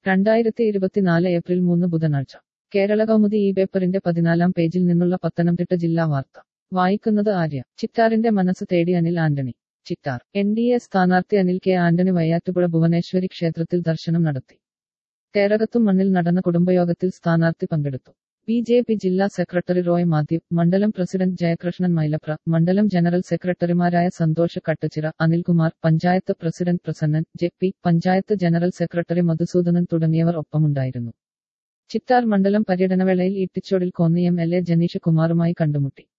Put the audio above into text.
രണ്ടായിരത്തി ഇരുപത്തിനാല് ഏപ്രിൽ മൂന്ന് ബുധനാഴ്ച കേരള കൗമുദി ഈ പേപ്പറിന്റെ പതിനാലാം പേജിൽ നിന്നുള്ള പത്തനംതിട്ട ജില്ലാ വാർത്ത വായിക്കുന്നത് ആര്യ ചിറ്റാറിന്റെ മനസ്സ് തേടി Anil Antony Chittar N D A സ്ഥാനാർത്ഥി അനിൽ കെ ആന്റണി വയ്യാറ്റുപുഴ ഭുവനേശ്വരി ക്ഷേത്രത്തിൽ ദർശനം നടത്തി തേരകത്തും മണ്ണിൽ നടന്ന കുടുംബയോഗത്തിൽ സ്ഥാനാർത്ഥി പങ്കെടുത്തു ബി ജെ പി ജില്ലാ സെക്രട്ടറി റോയ് മാത്യു മണ്ഡലം പ്രസിഡന്റ് ജയകൃഷ്ണൻ മൈലപ്ര മണ്ഡലം ജനറൽ സെക്രട്ടറിമാരായ Santhosh Kattachira Anilkumar panchayat president Prasannan J P panchayat general secretary Madhusudanan തുടങ്ങിയവർ ഒപ്പമുണ്ടായിരുന്നു ചിറ്റാർ മണ്ഡലം പര്യടനവേളയിൽ ഈട്ടിച്ചോടിൽ Konni M L A Janeesh കുമാറുമായി കണ്ടുമുട്ടി